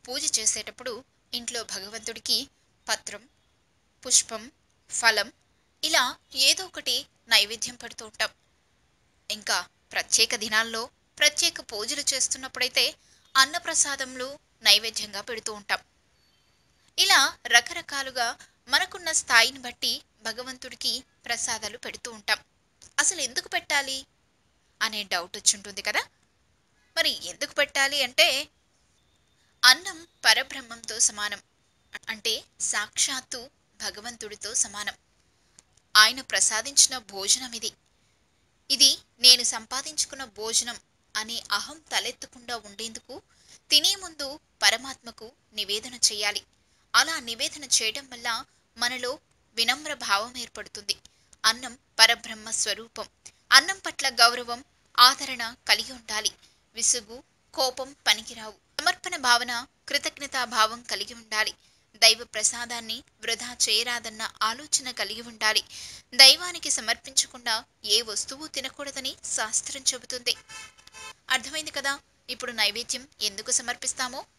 పూజ చేసేటప్పుడు ఇంట్లో భగవంతుడికి పత్రం పుష్పం ఫలం ఇలా ఏదో ఒకటి నైవేద్యం పెడుతూ ఉంటాం ఇంకా ప్రత్యేక దినాల్లో ప్రత్యేక పూజలు చేస్తున్నప్పుడైతే అన్నప్రసాదములు నైవేద్యంగా పెడుతూ ఉంటాం ఇలా రకరకాలుగా మనకున్న స్థాయిని బట్టి భగవంతుడికి ప్రసాదాలు పెడుతూ ఉంటాం అసలు ఎందుకు పెట్టాలి అనే డౌట్ వచ్చుంటుంది కదా మరి ఎందుకు పెట్టాలి అంటే అన్నం పరబ్రహ్మంతో సమానం అంటే సాక్షాత్తు భగవంతుడితో సమానం ఆయన ప్రసాదించిన భోజనం ఇది ఇది నేను సంపాదించుకున్న భోజనం అనే అహం తలెత్తకుండా ఉండేందుకు తినే ముందు పరమాత్మకు నివేదన చేయాలి అలా నివేదన చేయడం వల్ల మనలో వినమ్ర భావం ఏర్పడుతుంది అన్నం పరబ్రహ్మ స్వరూపం అన్నం పట్ల గౌరవం ఆదరణ కలిగి ఉండాలి విసుగు కోపం పనికిరావు సమర్పణ భావన కృతజ్ఞతా భావం కలిగి ఉండాలి దైవ ప్రసాదాన్ని వృధా చేయరాదన్న ఆలోచన కలిగి ఉండాలి దైవానికి సమర్పించకుండా ఏ వస్తువు తినకూడదని శాస్త్రం చెబుతుంది అర్థమైంది కదా ఇప్పుడు నైవేద్యం ఎందుకు సమర్పిస్తామో